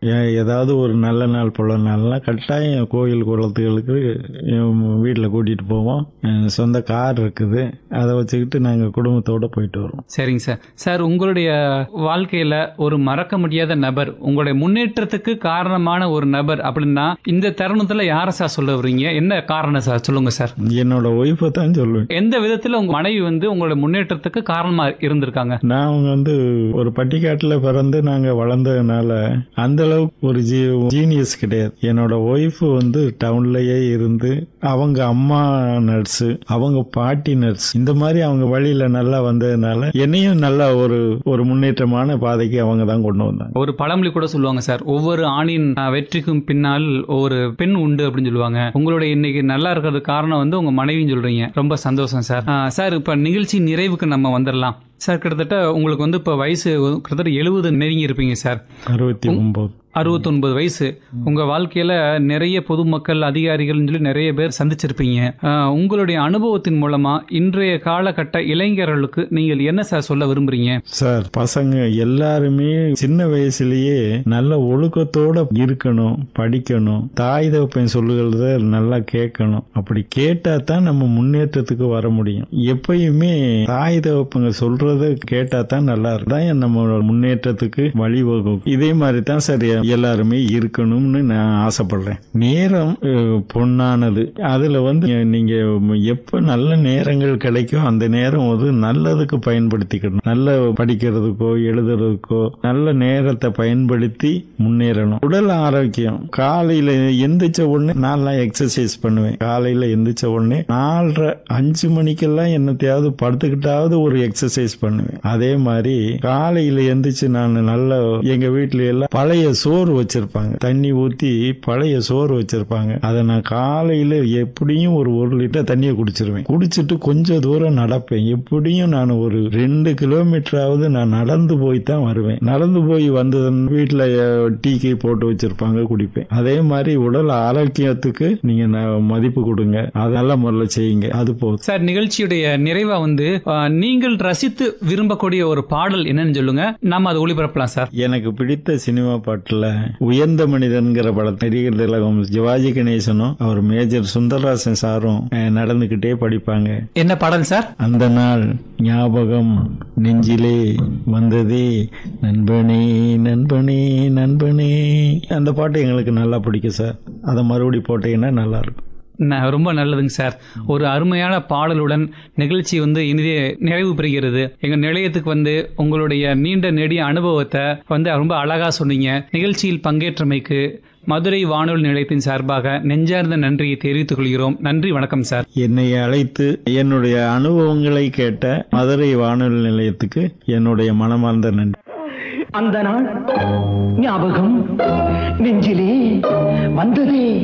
ஏ- ஏதாவது ஒரு நல்ல நாள் புள்ள நாள்லாம் கட்டாயம் கோயில் குளத்துகளுக்கு வீட்டில் கூட்டிகிட்டு போவோம் அஹ் சொந்த கார் இருக்குது அதை வச்சுக்கிட்டு நாங்கள் குடும்பத்தோடு போயிட்டு வருவோம் சரிங்க சார் சார் உங்களுடைய வாழ்க்கையில ஒரு மறக்க முடியாத நபர் உங்களுடைய முன்னேற்றத்துக்கு காரணமான ஒரு நபர் அப்படின்னா இந்த தருணத்துல யாரை சார் சொல்ல வர்றீங்க என்ன காரணம் சார் சொல்லுங்க சார் என்னோட ஒய்ஃபை தான் சொல்லுவேன் எந்த விதத்துல உங்க மனைவி வந்து உங்களோட முன்னேற்றத்துக்கு காரணமா இருந்திருக்காங்க நான் வந்து ஒரு பட்டிக்காட்டில் பிறந்து நாங்கள் வளர்ந்ததுனால அந்த அளவுக்கு ஒரு ஜீ ஜீனியஸ் கிடையாது என்னோட ஒய்ஃப் வந்து டவுன்லயே இருந்து அவங்க அம்மா நர்ஸு அவங்க பாட்டி நர்ஸ் இந்த மாதிரி அவங்க வழியில நல்லா வந்ததுனால என்னையும் நல்லா ஒரு ஒரு முன்னேற்றமான பாதைக்கு அவங்க தான் கொண்டு வந்தாங்க ஒரு பழமொழி கூட சொல்லுவாங்க சார் ஒவ்வொரு ஆணின் அஹ், வெற்றிக்கும் பின்னால் ஒரு பெண் உண்டு அப்படின்னு சொல்லுவாங்க உங்களுடைய இன்னைக்கு நல்லா இருக்கிறது காரணம் வந்து உங்க மனைவின்னு சொல்றீங்க ரொம்ப சந்தோஷம் சார் அஹ், சார் இப்ப நிகழ்ச்சி நிறைவுக்கு நம்ம வந்துடலாம் சார் கிட்டத்தட்ட உங்களுக்கு வந்து இப்ப வயசு கிட்டத்தட்ட எழுபது நெருங்கி இருப்பீங்க சார் அறுபத்தி ஒன்பது அறுபத்தொன்பது வயசு உங்க வாழ்க்கையில நிறைய பொதுமக்கள் அதிகாரிகள்னு சொல்லி நிறைய பேர் சந்திச்சிருப்பீங்க அஹ், உங்களுடைய அனுபவத்தின் மூலமா இன்றைய காலகட்ட இளைஞர்களுக்கு நீங்கள் என்ன சார் சொல்ல விரும்புறீங்க சார் பசங்க எல்லாருமே சின்ன வயசுலயே நல்ல ஒழுக்கத்தோட இருக்கணும் படிக்கணும் தாய் தகப்பன் சொல்லுகிறத நல்லா கேட்கணும் அப்படி கேட்டா தான் நம்ம முன்னேற்றத்துக்கு வர முடியும் எப்பயுமே தாய் தகப்பங்க சொல்றத கேட்டா தான் நல்லா இருக்கும் தான் நம்ம முன்னேற்றத்துக்கு வழிவகுக்கும் இதே மாதிரி தான் சார் எல்லாருமே இருக்கணும்னு நான் ஆசைப்படுறேன் நேரம் அஹ், பொன்னானது அதுல வந்து நீங்க எப்ப நல்ல நேரங்கள் கிடைக்கும் அந்த நேரம் வந்து நல்லதுக்கு பயன்படுத்திக்கணும் நல்ல படிக்கிறதுக்கோ எழுதுறதுக்கோ நல்ல நேரத்தை பயன்படுத்தி முன்னேறணும் உடல் ஆரோக்கியம் காலையில எந்திரிச்ச உடனே நான்லாம் எக்ஸசைஸ் பண்ணுவேன் காலையில எந்திரிச்ச உடனே நாலரை அஞ்சு மணிக்கெல்லாம் என்னத்தையாவது படுத்துக்கிட்டாவது ஒரு எக்ஸசைஸ் பண்ணுவேன் அதே மாதிரி காலையில எந்திரிச்சு நான் நல்ல எங்க வீட்ல எல்லாம் பழைய சோறு வச்சிருப்பாங்க தண்ணி ஊத்தி பழைய சோறு வச்சிருப்பாங்க அதை நான் காலையில எப்படியும் ஒரு ஒரு லிட்டர் தண்ணியை குடிச்சிருவேன் குடிச்சிட்டு கொஞ்சம் தூரம் நடப்பேன் எப்படியும் நான் ஒரு ரெண்டு கிலோமீட்டராவது நான் நடந்து போய் தான் வருவேன் நடந்து போய் வந்ததன் வீட்டுல டீ கீ போட்டு வச்சிருப்பாங்க குடிப்பேன் அதே மாதிரி உடல் ஆரோக்கியத்துக்கு நீங்க ந- மதிப்பு கொடுங்க அதெல்லாம் முதல்ல செய்யுங்க அது போதும் சார் நிகழ்ச்சியுடைய நிறைவா வந்து அஹ், நீங்கள் ரசித்து விரும்பக்கூடிய ஒரு பாடல் என்னன்னு சொல்லுங்க நாம அதை ஒளிபரப்பலாம் சார் எனக்கு பிடித்த சினிமா பாட்டுல உயர்ந்த மனிதன்கிற படம் நடிகர் திலகம் சிவாஜி கணேசனும் அவர் மேஜர் சுந்தரராசன் சாரும் அஹ், நடந்துகிட்டே படிப்பாங்க என்ன பாடல் சார் அந்த நாள் ஞாபகம் நெஞ்சிலே வந்ததே நண்பனே நண்பனே நண்பனே அந்த பாட்டு எங்களுக்கு நல்லா பிடிக்கும் சார் அதை மறுபடி போட்டீங்கன்னா நல்லா இருக்கும் ந- ரொம்ப நல்லதுங்க சார் ஒரு அருமையான பாடலுடன் நிகழ்ச்சி வந்து இனிதே நிறைவு பெறுகிறது எங்க நிலையத்துக்கு வந்து உங்களுடைய நீண்ட நெடிய அனுபவத்தை வந்து ரொம்ப அழகா சொன்னீங்க நிகழ்ச்சியில் பங்கேற்றமைக்கு மதுரை வானொலி நிலையத்தின் சார்பாக நெஞ்சார்ந்த நன்றியை தெரிவித்துக் கொள்கிறோம் நன்றி வணக்கம் சார் என்னை அழைத்து என்னுடைய அனுபவங்களை கேட்ட மதுரை வானொலி நிலையத்துக்கு என்னுடைய மனமார்ந்த நன்றி அந்த நாள் ஞாபகம் நெஞ்சிலே வந்ததே